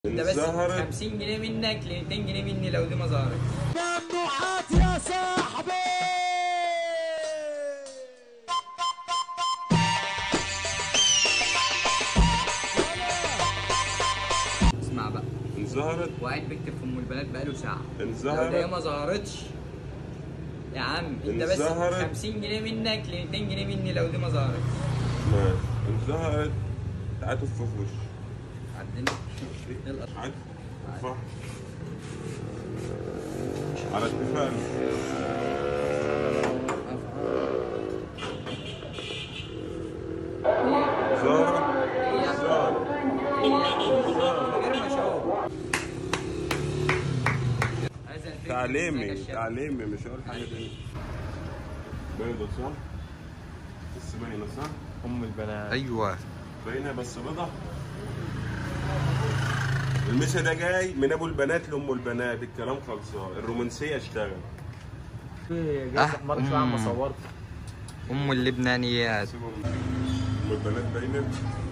انت بس ظهرت 50 جنيه منك ل 200 جنيه مني لو دي ما ظهرت ممنوعات يا صاحبي اسمع بقى ان ظهرت وقاعد بيكتب في ام البنات بقاله ساعه ان لو ظهرت ده ما ظهرتش يا عم انت إن بس ظهرت- 50 جنيه منك ل 200 جنيه مني لو دي ما ظهرت ماشي ان ظهرت تعال تف في وشي عدني يلا عاد تفاح على اتفاق ظهرت ظهرت تعليمي تعليمي مش هقول حاجه تاني بيضة صح؟ بس باينة صح؟ ام البنات ايوه باينة بس بيضة المسا ده جاي من ابو البنات لام البنات الكلام خلصان الرومانسية اشتغل أه، مرة شوية عم أم. صورت ام اللبنانيات سيبهم ام البنات باينة